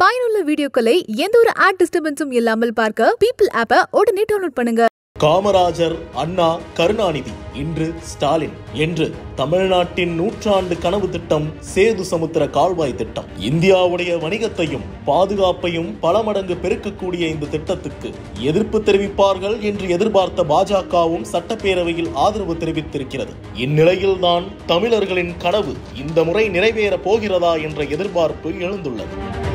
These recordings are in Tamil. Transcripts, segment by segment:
பயனுள்ள வீடியோக்களை எந்த ஒரு ஆட் டிஸ்டர்பன்ஸும் இல்லாமல் பார்க்க பீப்பிள் ஆப்பை உடனே டவுன்லோட் பண்ணுங்க காமராஜர் அண்ணா கருணாநிதி இன்று ஸ்டாலின் என்று தமிழ்நாட்டின் நூற்றாண்டு கனவு திட்டம் சேது சமுத்திர கால்வாய் திட்டம் இந்தியாவுடைய வணிகத்தையும் பாதுகாப்பையும் பல மடங்கு பெருக்கக்கூடிய இந்த திட்டத்துக்கு எதிர்ப்பு தெரிவிப்பார்கள் என்று எதிர்பார்த்த பாஜகவும் சட்டப்பேரவையில் ஆதரவு தெரிவித்திருக்கிறது இந்நிலையில்தான் தமிழர்களின் கனவு இந்த முறை நிறைவேறப் போகிறதா என்ற எதிர்பார்ப்பு எழுந்துள்ளது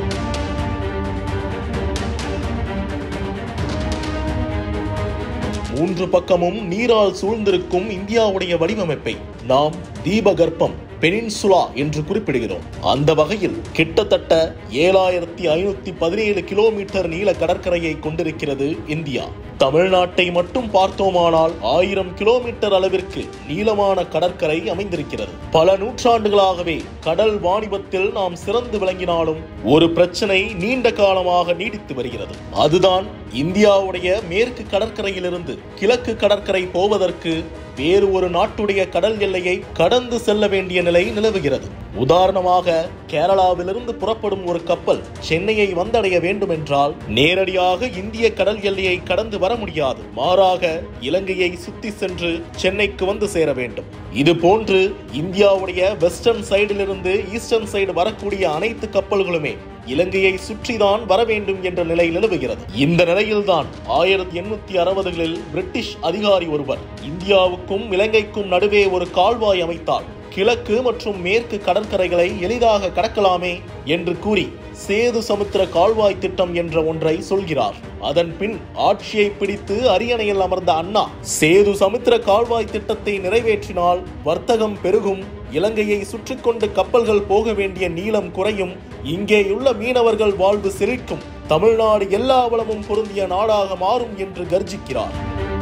மூன்று பக்கமும் நீரால் சூழ்ந்திருக்கும் இந்தியாவுடைய வடிவமைப்பை நாம் தீபகற்பம் பெனின்சுலா என்று குறிப்பிடுகிறோம் அந்த வகையில் கிட்டத்தட்ட ஏழாயிரத்தி ஐநூத்தி பதினேழு கிலோமீட்டர் நீள கடற்கரையை கொண்டிருக்கிறது இந்தியா தமிழ்நாட்டை மட்டும் பார்த்தோமானால் ஆயிரம் கிலோமீட்டர் அளவிற்கு நீளமான கடற்கரை அமைந்திருக்கிறது பல நூற்றாண்டுகளாகவே கடல் வாணிபத்தில் நாம் சிறந்து விளங்கினாலும் ஒரு பிரச்சனை நீண்ட காலமாக நீடித்து வருகிறது அதுதான் இந்தியாவுடைய மேற்கு கடற்கரையிலிருந்து கிழக்கு கடற்கரை போவதற்கு வேறு ஒரு நாட்டுடைய கடல் எல்லையை கடந்து செல்ல வேண்டிய நிலை நிலவுகிறது உதாரணமாக கேரளாவிலிருந்து புறப்படும் ஒரு கப்பல் சென்னையை வந்தடைய வேண்டும் என்றால் நேரடியாக இந்திய கடல் எல்லையை கடந்து வர முடியாது மாறாக இலங்கையை சுத்தி சென்று சென்னைக்கு வந்து சேர வேண்டும் இது போன்று இந்தியாவுடைய வெஸ்டர்ன் சைடிலிருந்து ஈஸ்டர்ன் சைடு வரக்கூடிய அனைத்து கப்பல்களுமே இலங்கையை சுற்றிதான் வர வேண்டும் என்ற நிலை நிலவுகிறது இந்த நிலையில்தான் ஆயிரத்தி எண்ணூத்தி அறுபதுகளில் பிரிட்டிஷ் அதிகாரி ஒருவர் இந்தியாவுக்கும் இலங்கைக்கும் நடுவே ஒரு கால்வாய் அமைத்தால் கிழக்கு மற்றும் மேற்கு கடற்கரைகளை எளிதாக கடக்கலாமே என்று கூறி சேது சமுத்திர கால்வாய் திட்டம் என்ற ஒன்றை சொல்கிறார் அதன் பின் ஆட்சியை பிடித்து அரியணையில் அமர்ந்த அண்ணா சேது சமுத்திர கால்வாய் திட்டத்தை நிறைவேற்றினால் வர்த்தகம் பெருகும் இலங்கையை சுற்றி கொண்டு கப்பல்கள் போக வேண்டிய நீளம் குறையும் இங்கேயுள்ள மீனவர்கள் வாழ்வு செழிக்கும் தமிழ்நாடு எல்லா வளமும் பொருந்திய நாடாக மாறும் என்று கர்ஜிக்கிறார்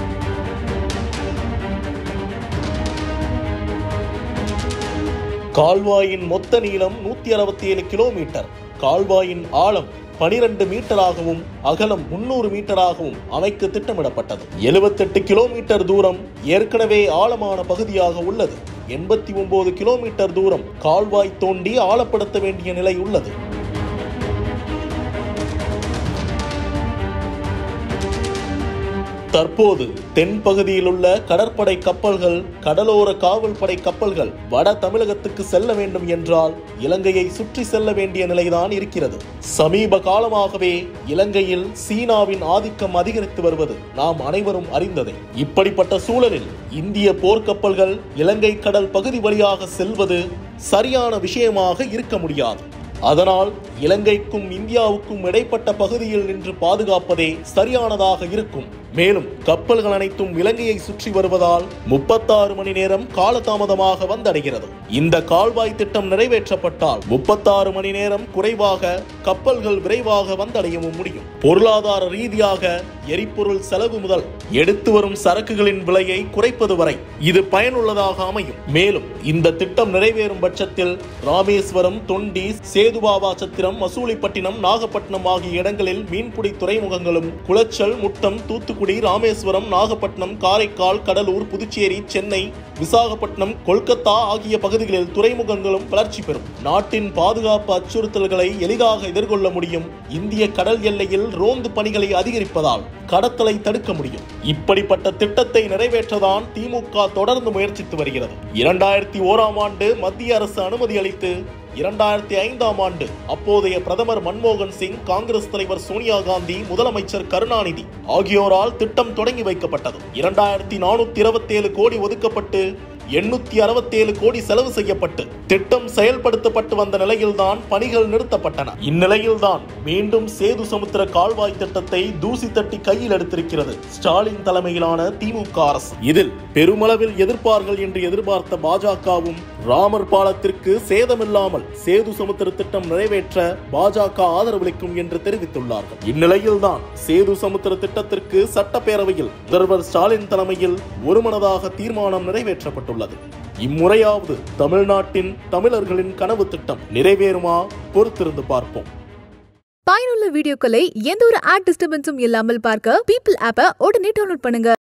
கால்வாயின் மொத்த நீளம் நூத்தி அறுபத்தி ஏழு கிலோமீட்டர் கால்வாயின் ஆழம் பனிரெண்டு மீட்டராகவும் அகலம் முன்னூறு மீட்டராகவும் அமைக்க திட்டமிடப்பட்டது எழுபத்தெட்டு கிலோமீட்டர் தூரம் ஏற்கனவே ஆழமான பகுதியாக உள்ளது எண்பத்தி ஒன்பது கிலோமீட்டர் தூரம் கால்வாய் தோண்டி ஆழப்படுத்த வேண்டிய நிலை உள்ளது தற்போது தென் பகுதியில் உள்ள கடற்படை கப்பல்கள் கடலோர காவல் படை கப்பல்கள் வட தமிழகத்துக்கு செல்ல வேண்டும் என்றால் இலங்கையை சுற்றி செல்ல வேண்டிய நிலைதான் இருக்கிறது சமீப காலமாகவே இலங்கையில் சீனாவின் ஆதிக்கம் அதிகரித்து வருவது நாம் அனைவரும் அறிந்ததே இப்படிப்பட்ட சூழலில் இந்திய போர்க்கப்பல்கள் இலங்கை கடல் பகுதி வழியாக செல்வது சரியான விஷயமாக இருக்க முடியாது அதனால் இலங்கைக்கும் இந்தியாவுக்கும் இடைப்பட்ட பகுதியில் நின்று பாதுகாப்பதே சரியானதாக இருக்கும் மேலும் கப்பல்கள் அனைத்தும் இலங்கையை சுற்றி வருவதால் முப்பத்தாறு மணி நேரம் காலதாமதமாக வந்தடைகிறது இந்த கால்வாய் திட்டம் நிறைவேற்றப்பட்டால் முப்பத்தாறு மணி நேரம் குறைவாக கப்பல்கள் விரைவாக வந்தடையவும் முடியும் பொருளாதார ரீதியாக எரிபொருள் செலவு முதல் எடுத்து வரும் சரக்குகளின் விலையை குறைப்பது வரை இது பயனுள்ளதாக அமையும் மேலும் இந்த திட்டம் நிறைவேறும் பட்சத்தில் ராமேஸ்வரம் தொண்டி சேதுபாவா சத்திரம் மசூலிப்பட்டினம் நாகப்பட்டினம் ஆகிய இடங்களில் மீன்பிடி துறைமுகங்களும் குளச்சல் முட்டம் தூத்துக்குடி ராமேஸ்வரம் நாகப்பட்டினம் காரைக்கால் கடலூர் புதுச்சேரி சென்னை விசாகப்பட்டினம் கொல்கத்தா ஆகிய பகுதிகளில் துறைமுகங்களும் வளர்ச்சி பெறும் நாட்டின் பாதுகாப்பு அச்சுறுத்தல்களை எளிதாக எதிர்கொள்ள முடியும் இந்திய கடல் எல்லையில் ரோந்து பணிகளை அதிகரிப்பதால் கடத்தலை தடுக்க முடியும் இப்படிப்பட்ட திட்டத்தை நிறைவேற்றதான் திமுக தொடர்ந்து முயற்சித்து வருகிறது இரண்டாயிரத்தி ஓராம் ஆண்டு மத்திய அரசு அனுமதி அளித்து இரண்டாயிரத்தி ஐந்தாம் ஆண்டு அப்போதைய பிரதமர் மன்மோகன் சிங் காங்கிரஸ் தலைவர் சோனியா காந்தி முதலமைச்சர் கருணாநிதி ஆகியோரால் திட்டம் தொடங்கி வைக்கப்பட்டது இரண்டாயிரத்தி நானூத்தி இருபத்தி ஏழு கோடி ஒதுக்கப்பட்டு எண்ணூத்தி அறுபத்தேழு கோடி செலவு செய்யப்பட்டு திட்டம் செயல்படுத்தப்பட்டு வந்த நிலையில்தான் பணிகள் நிறுத்தப்பட்டன இந்நிலையில்தான் மீண்டும் சேது சமுத்திர கால்வாய் திட்டத்தை தூசி தட்டி கையில் எடுத்திருக்கிறது ஸ்டாலின் தலைமையிலான திமுக அரசு இதில் பெருமளவில் எதிர்ப்பார்கள் என்று எதிர்பார்த்த பாஜகவும் ராமர் பாலத்திற்கு சேதமில்லாமல் சேது சமுத்திர திட்டம் நிறைவேற்ற பாஜக ஆதரவளிக்கும் என்று தெரிவித்துள்ளார்கள் இந்நிலையில்தான் சேது சமுத்திர திட்டத்திற்கு சட்டப்பேரவையில் முதல்வர் ஸ்டாலின் தலைமையில் ஒருமனதாக தீர்மானம் நிறைவேற்றப்பட்டுள்ளது இம்முறையாவது தமிழ்நாட்டின் தமிழர்களின் கனவு திட்டம் நிறைவேறுமா பொறுத்திருந்து பார்ப்போம் பயனுள்ள வீடியோக்களை எந்த ஒரு ஆட் டிஸ்டர்பன்ஸும் இல்லாமல் பார்க்க பீப்பிள் ஆப்பை உடனே டவுன்லோட் பண்ணுங்க